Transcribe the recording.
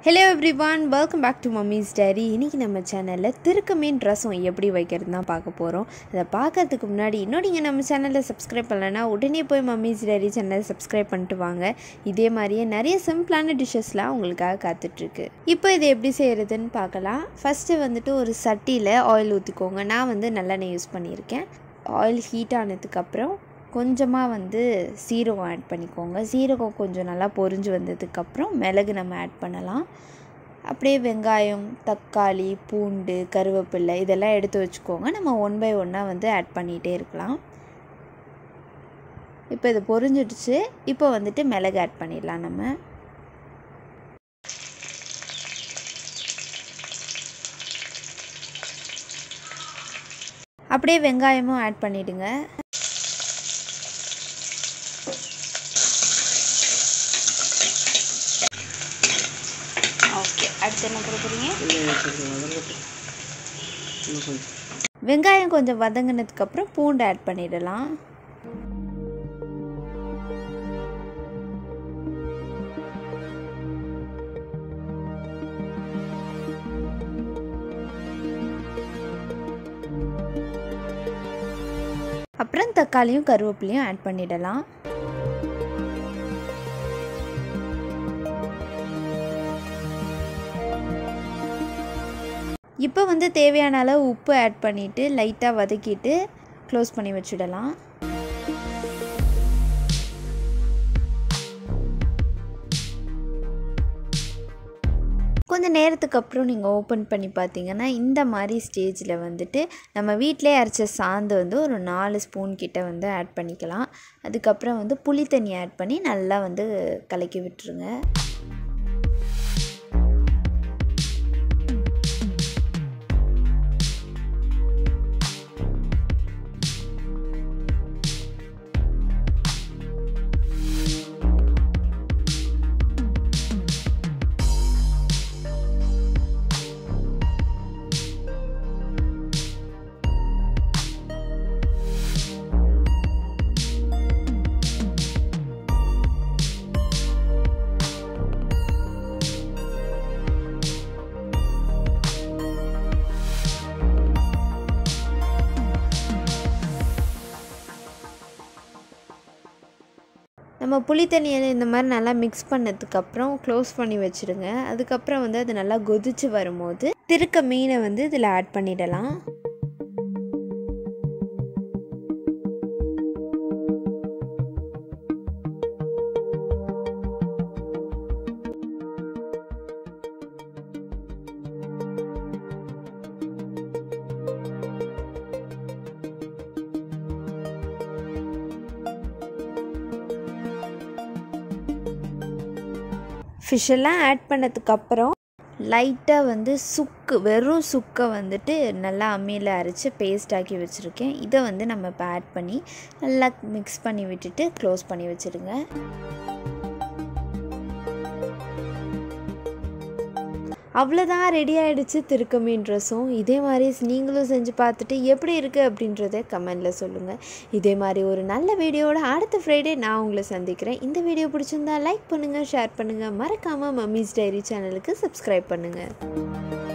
hello everyone welcome back to mummy's diary இன்றைக்கி நம்ம சேனலில் திருக்க மீன் ரசம் எப்படி வைக்கிறது தான் பார்க்க போகிறோம் அதை பார்க்கறதுக்கு முன்னாடி இன்னும் நீங்கள் நம்ம சேனலில் சப்ஸ்கிரைப் பண்ணலைன்னா உடனே போய் மம்மிஸ் டைரி சேனலை சப்ஸ்கிரைப் பண்ணிட்டு வாங்க இதே மாதிரியே நிறைய சிம்பிளான டிஷ்ஷஸ்லாம் உங்களுக்காக காத்துட்ருக்கு இப்போ இது எப்படி செய்கிறதுன்னு பார்க்கலாம் ஃபஸ்ட்டு வந்துட்டு ஒரு சட்டியில் ஆயில் ஊற்றிக்கோங்க நான் வந்து நல்லெண்ணெய் யூஸ் பண்ணியிருக்கேன் ஆயில் ஹீட் ஆனதுக்கப்புறம் கொஞ்சமாக வந்து சீரகம் ஆட் பண்ணிக்கோங்க சீரகம் கொஞ்சம் நல்லா பொரிஞ்சு வந்ததுக்கப்புறம் மிளகு நம்ம ஆட் பண்ணலாம் அப்படியே வெங்காயம் தக்காளி பூண்டு கருவேப்பிலை இதெல்லாம் எடுத்து வச்சுக்கோங்க நம்ம ஒன் பை ஒன்னாக வந்து ஆட் பண்ணிகிட்டே இருக்கலாம் இப்போ இது பொரிஞ்சிடுச்சு இப்போ வந்துட்டு மிளகு ஆட் பண்ணிடலாம் நம்ம அப்படியே வெங்காயமும் ஆட் பண்ணிவிடுங்க ஓகே அடுத்து என்ன போட போகிறீங்க வெங்காயம் கொஞ்சம் வதங்கினதுக்கப்புறம் பூண்டு ஆட் பண்ணிடலாம் அப்புறம் தக்காளியும் கருவேப்பிலையும் ஆட் பண்ணிடலாம் இப்போ வந்து தேவையான அளவு உப்பு ஆட் பண்ணிவிட்டு லைட்டாக வதக்கிட்டு க்ளோஸ் பண்ணி வச்சுடலாம் கொஞ்சம் நேரத்துக்கு அப்புறம் நீங்கள் ஓப்பன் பண்ணி பார்த்தீங்கன்னா இந்த மாதிரி ஸ்டேஜில் வந்துட்டு நம்ம வீட்டிலே அரைச்ச சாந்து வந்து ஒரு நாலு ஸ்பூன் கிட்ட வந்து ஆட் பண்ணிக்கலாம் அதுக்கப்புறம் வந்து புளி தண்ணி ஆட் பண்ணி நல்லா வந்து கலக்கி விட்டுருங்க நம்ம புளி தண்ணியை இந்த மாதிரி நல்லா மிக்ஸ் பண்ணதுக்கப்புறம் க்ளோஸ் பண்ணி வச்சுடுங்க அதுக்கப்புறம் வந்து அது நல்லா கொதிச்சு வரும்போது திருக்க மீனை வந்து இதில் ஆட் பண்ணிடலாம் ஃபிஷ்ஷெல்லாம் ஆட் பண்ணதுக்கப்புறம் லைட்டாக வந்து சுக்கு வெறும் சுக்கை வந்துட்டு நல்லா அம்மியில் அரைச்சி பேஸ்ட் ஆக்கி வச்சுருக்கேன் இதை வந்து நம்ம இப்போ ஆட் பண்ணி நல்லா மிக்ஸ் பண்ணி விட்டுட்டு க்ளோஸ் பண்ணி வச்சுருங்க அவ்வளோதான் ரெடி ஆகிடுச்சு திருக்க மீன் ரசம் இதே மாதிரி நீங்களும் செஞ்சு பார்த்துட்டு எப்படி இருக்குது அப்படின்றத கமெண்டில் சொல்லுங்கள் இதே மாதிரி ஒரு நல்ல வீடியோட அடுத்த ஃப்ரைடே நான் உங்களை சந்திக்கிறேன் இந்த வீடியோ பிடிச்சிருந்தா லைக் பண்ணுங்கள் ஷேர் பண்ணுங்கள் மறக்காமல் மம்மிஸ் டைரி சேனலுக்கு சப்ஸ்கிரைப் பண்ணுங்கள்